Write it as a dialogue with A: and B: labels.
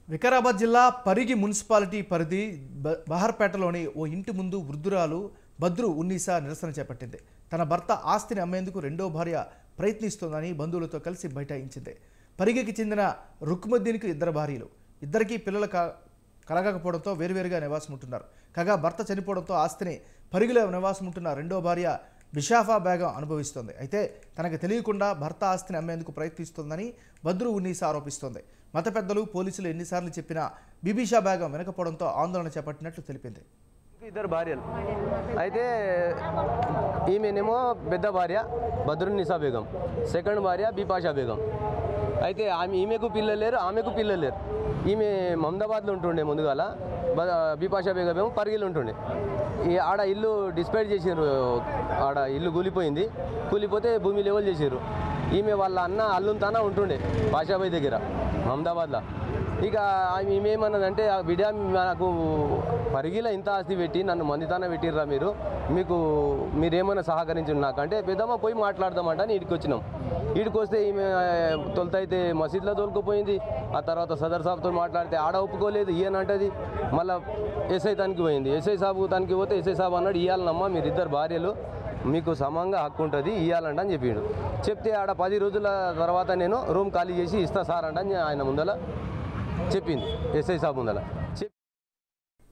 A: వికారాబాద్ జిల్లా పరిగి మున్సిపాలిటీ పరిధి బ- బహర్పేటలోని ఓ ఇంటి ముందు వృద్ధురాలు బద్రు ఉన్నీసా నిరసన చేపట్టింది తన భర్త ఆస్తిని అమ్మేందుకు రెండో భార్య ప్రయత్నిస్తోందని బంధువులతో కలిసి బైఠాయించింది పరిగికి చెందిన రుక్ముద్దీన్కి ఇద్దరు భార్యలు ఇద్దరికీ పిల్లలు కా కలగకపోవడంతో వేరువేరుగా నివాసం ఉంటున్నారు కాగా భర్త చనిపోవడంతో ఆస్తిని పరిగిలో నివాసం ఉంటున్న రెండో భార్య బిషాఫా బేగం అనుభవిస్తోంది అయితే తనకు తెలియకుండా భర్త ఆస్తిని అమ్మేందుకు ప్రయత్నిస్తోందని బద్రు ఉన్నీసా ఆరోపిస్తోంది మత పెద్దలు పోలీసులు ఎన్నిసార్లు చెప్పినా బిబిషా బేగం వినకపోవడంతో ఆందోళన చేపట్టినట్లు తెలిపింది
B: ఇద్దరు భార్యలు అయితే ఈమెనేమో పెద్ద భార్య బద్రునిసా బేగం సెకండ్ భార్య బిపాషా బేగం అయితే ఆమె ఈమెకు పిల్లలు లేరు ఆమెకు పిల్లలు లేరు ఈమె మమదాబాద్లో ఉంటుండే ముందుగాల బ- బిపాషా బేగం ఏమో పరిగిలు ఉంటుండే ఈ ఆడ ఇల్లు డిస్పైడ్ చేసారు ఆడ ఇల్లు కూలిపోయింది కూలిపోతే భూమి లెవెల్ చేసారు ఈమె వాళ్ళ అన్న అల్లుంతానా ఉంటుండే పాషాబాయ్ దగ్గర మమదాబాద్లో ఇక ఆమె ఏమన్నదంటే ఆ బిడ్డ నాకు పరిగిలో ఇంత ఆస్తి పెట్టి నన్ను మందితాన పెట్టిర్రా మీరు మీకు మీరేమైనా సహకరించండి నాకు అంటే పెద్దమ్మ పోయి మాట్లాడదామంట అని ఇడికి వచ్చినాం ఇడికి వస్తే ఈమె తొలుత అయితే మసీద్లో తోలుకుపోయింది ఆ తర్వాత సదర్ సాబ్తో మాట్లాడితే ఆడ ఒప్పుకోలేదు ఈయనంటది మళ్ళీ ఎస్ఐ తనకి పోయింది ఎస్ఐ సాబు తనకి పోతే ఎస్ఐ సాబు అన్నాడు ఇవ్వాలనమ్మా మీరిద్దరు భార్యలు మీకు సమంగా హక్కు ఉంటుంది ఇవ్వాలంట అని చెప్పిండు చెప్తే ఆడ పది రోజుల తర్వాత నేను రూమ్ ఖాళీ చేసి ఇస్తా సార్ అంట అని ఆయన ముందల చెప్పింది ఎస్ఐ సాబ్ ముందల